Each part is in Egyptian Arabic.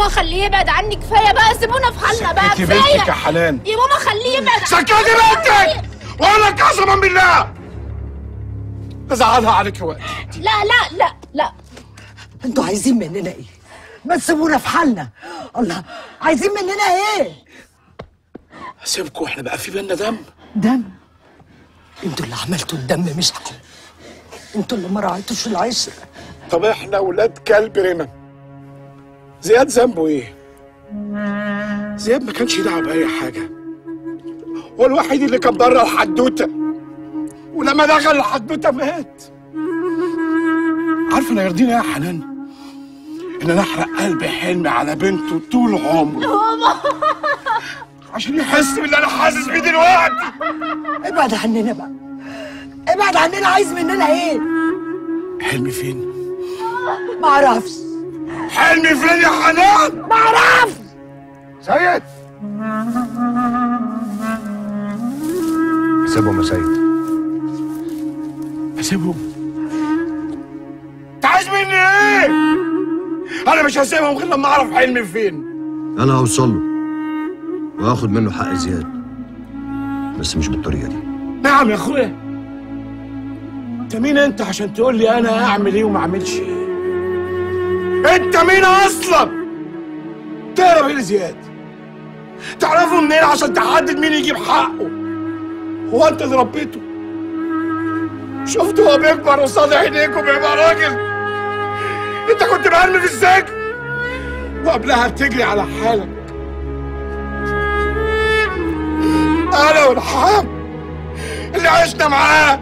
ماما خليه يبعد عني كفايه بقى سيبونا في حالنا بقى سكتي بنتك يا كفايه حنان يا ماما خليه يبعد سكتي بنتك واقول لك قسما بالله ازعلها عليك وقت لا لا لا لا انتوا عايزين مننا ايه ما تسيبونا في حالنا الله عايزين مننا ايه سيبكوا احنا بقى في بينا دم دم انتوا اللي عملتوا الدم مش احنا انتوا اللي ما راعيتوش العشره طب احنا ولاد كلب رمم زياد ذنبه ايه؟ زياد ما كانش دعوه باي حاجه هو الوحيد اللي كان بره الحدوته ولما دخل الحدوته مات عارف انا يرضيني إيه يا حنان ان انا احرق قلب حلمي على بنته طول عمره عشان يحس باللي انا حاسس بيه دلوقتي ابعد عننا بقى ابعد عننا عايز مننا ايه حلمي فين؟ ما اعرفش حلمي فين يا حنان؟ ما اعرفش سيد سيبهم يا سيد اسيبهم انت عايز مني ايه؟ انا مش هسيبهم غير لما اعرف حلمي فين انا هوصل له وهاخد منه حق زياد بس مش بالطريقه دي نعم يا اخويا انت مين انت عشان تقول لي انا اعمل ايه وما اعملش ايه انت مين اصلا تهرب ايه لزياد تعرفه منين عشان تحدد مين يجيب حقه هو انت اللي ربيته شفته هو بيكبر قصاد عينيك وبيبقى راجل انت كنت مرمي في السجن وقبلها بتجري على حالك انا والحام اللي عشنا معاه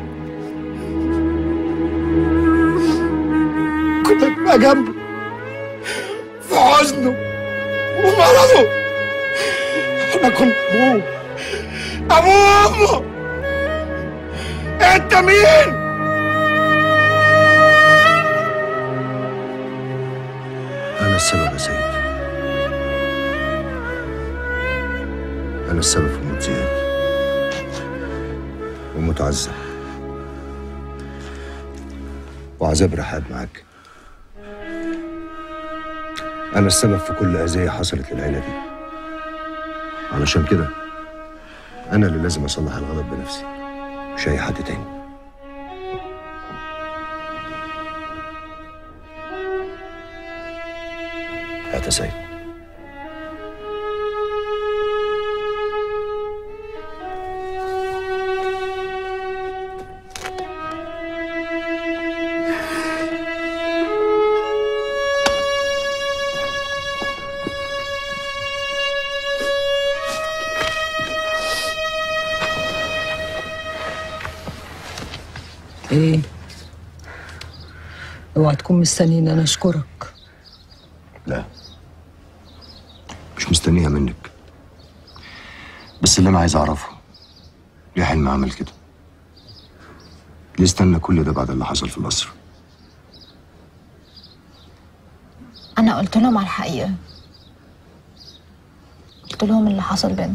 كنت ببقى جنبه في حزنه ومرضه احنا كنا ابوه ابوه وامه انت مين؟ انا السبب يا سيد انا السبب في موت زياد وموت عزة وعذاب رحاب معاك انا السبب في كل اذية حصلت للعيلة دي علشان كده انا اللي لازم اصلح الغلط بنفسي مش اي حد تاني هات يا سيد ايه اوعى تكون مستنيني انا اشكرك لا مش مستنيها منك بس اللي انا عايز اعرفه ليه حلمي عمل كده ليه استنى كل ده بعد اللي حصل في القصر انا قلت لهم على الحقيقه قلت لهم اللي حصل بينا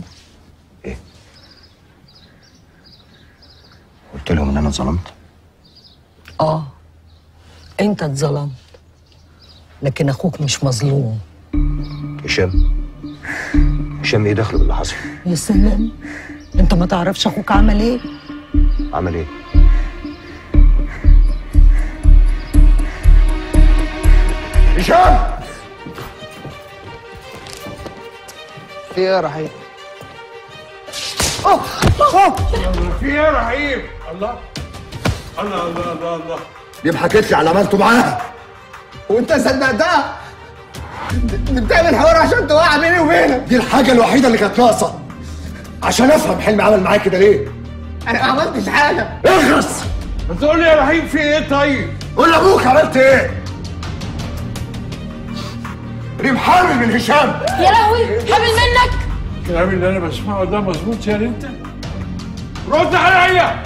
قلت لهم ان انا اتظلمت اه انت اتظلمت لكن اخوك مش مظلوم هشام هشام ايه دخله باللي حصل يا سلام انت ما تعرفش اخوك عمل ايه عمل ايه هشام في ايه يا رحيم؟ في ايه يا رحيم؟ الله الله الله الله الله دي حكيت لي على عملته معاها وانت صدقتها؟ دي بتعمل حوار عشان توقع بيني وبينك دي الحاجه الوحيده اللي كانت ناقصه عشان افهم حلمي عمل معاك كده ليه انا ما عملتش حاجه اخلص ما تقول لي يا رحيم في ايه طيب؟ قول لابوك عملت ايه ريم حامل من هشام يا لهوي حامل منك الكلام اللي انا بسمعه ده مظبوط يا انت؟ رد عليا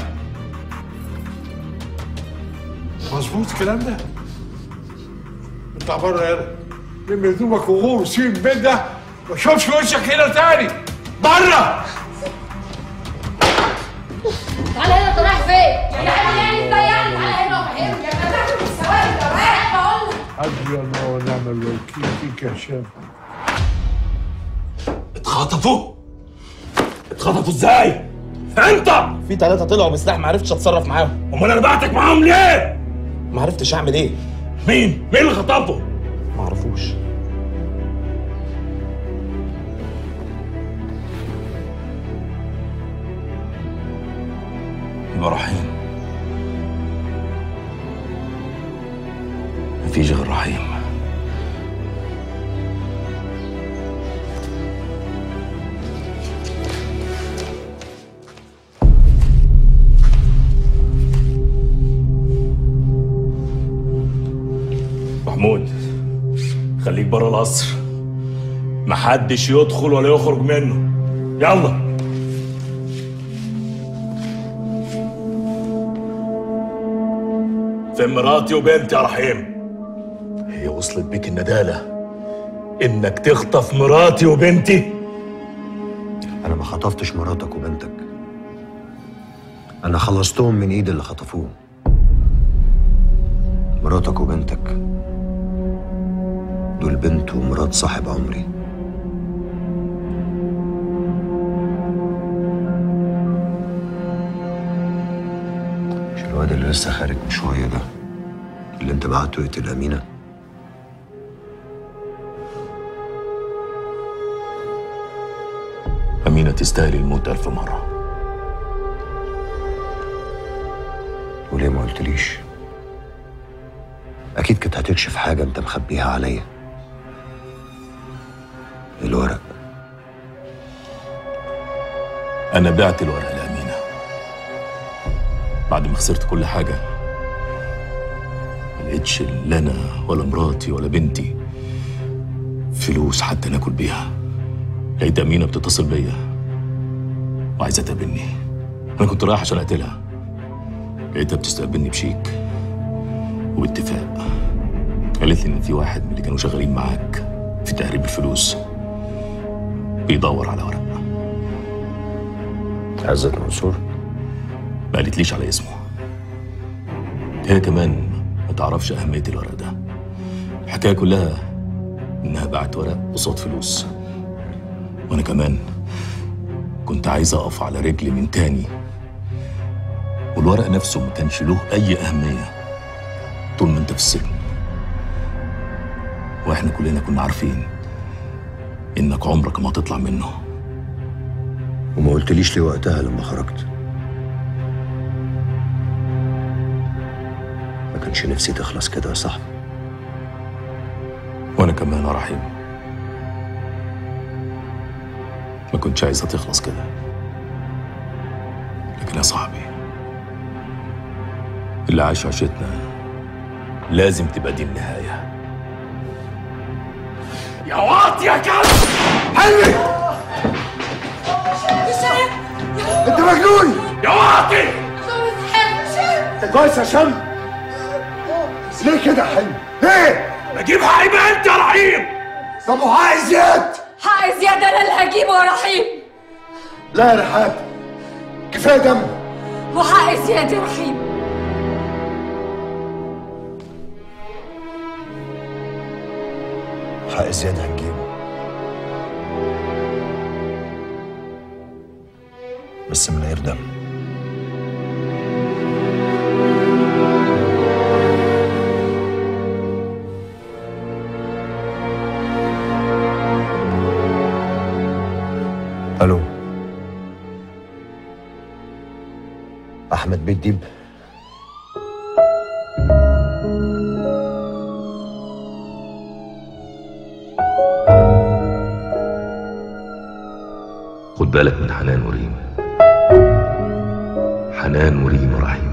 مظبوط الكلام ده اطلع بره يلا لم هدومك وغور وسيب البيت ده ما اشوفش وشك هنا تاني بره تعالى هنا انت رايح فين يا حبيبي انت يعني تعالى هنا وفهمني يا ابني تحت السواد انت رايح بقول لك حسبي الله ونعم الوكيل فيك يا هشام اتخطفوا اتخطفوا ازاي انت في ثلاثة طلعوا بسلاح ما عرفتش اتصرف معاهم امال انا بعتك معاهم ليه ما عرفتش اعمل ايه مين مين اللي خطفه ما اعرفوش يبقى رحيم مفيش غير رحيم محمود خليك بره القصر محدش يدخل ولا يخرج منه يلا في مراتي وبنتي يا رحيم هي وصلت بيك الندالة انك تخطف مراتي وبنتي انا ما خطفتش مراتك وبنتك انا خلصتهم من ايد اللي خطفوه مراتك وبنتك دول بنت ومرات صاحب عمري مش الواد اللي لسه خارج من شويه ده اللي انت بعته يقتل امينه أمينة تستاهل الموت ألف مرة وليه ما قلتليش اكيد كنت هتكشف حاجه انت مخبيها عليا الورق أنا بعت الورقة لأمينة بعد ما خسرت كل حاجة ما لقيتش لا أنا ولا مراتي ولا بنتي فلوس حتى ناكل بيها لقيت أمينة بتتصل بيا وعايزة تقابلني أنا كنت رايح عشان أقتلها لقيتها بتستقبلني بشيك وباتفاق قالت لي إن في واحد من اللي كانوا شغالين معاك في تهريب الفلوس بيدور على ورق عزت منصور ما قالتليش على اسمه هي كمان ما تعرفش أهمية الورق ده الحكاية كلها إنها باعت ورق قصاد فلوس وأنا كمان كنت عايز أقف على رجلي من تاني والورق نفسه ما كانش له أي أهمية طول ما أنت في السجن وإحنا كلنا كنا عارفين إنك عمرك ما هتطلع منه وما قلتليش ليه وقتها لما خرجت ما كانش نفسي تخلص كده يا صاحبي وانا كمان يا رحيم ما كنتش عايزها تخلص كده لكن يا صاحبي اللي عاش عيشتنا لازم تبقى دي النهاية يا واطي يا كلب حلمي انت مجنون يا واطي انت كويس يا شم ليه كده يا حلمي ليه بجيب حقي بقى انت يا رحيم طب وحق زياد حق زيادة انا اللي هجيبه يا رحيم لا يا رحاب كفايه دم وحق زيادة يا رحيم حق زياد هنجيبه بس من غير دم الو احمد بيت ديب خد بالك من حنان وريم حنان وريم يا رحيم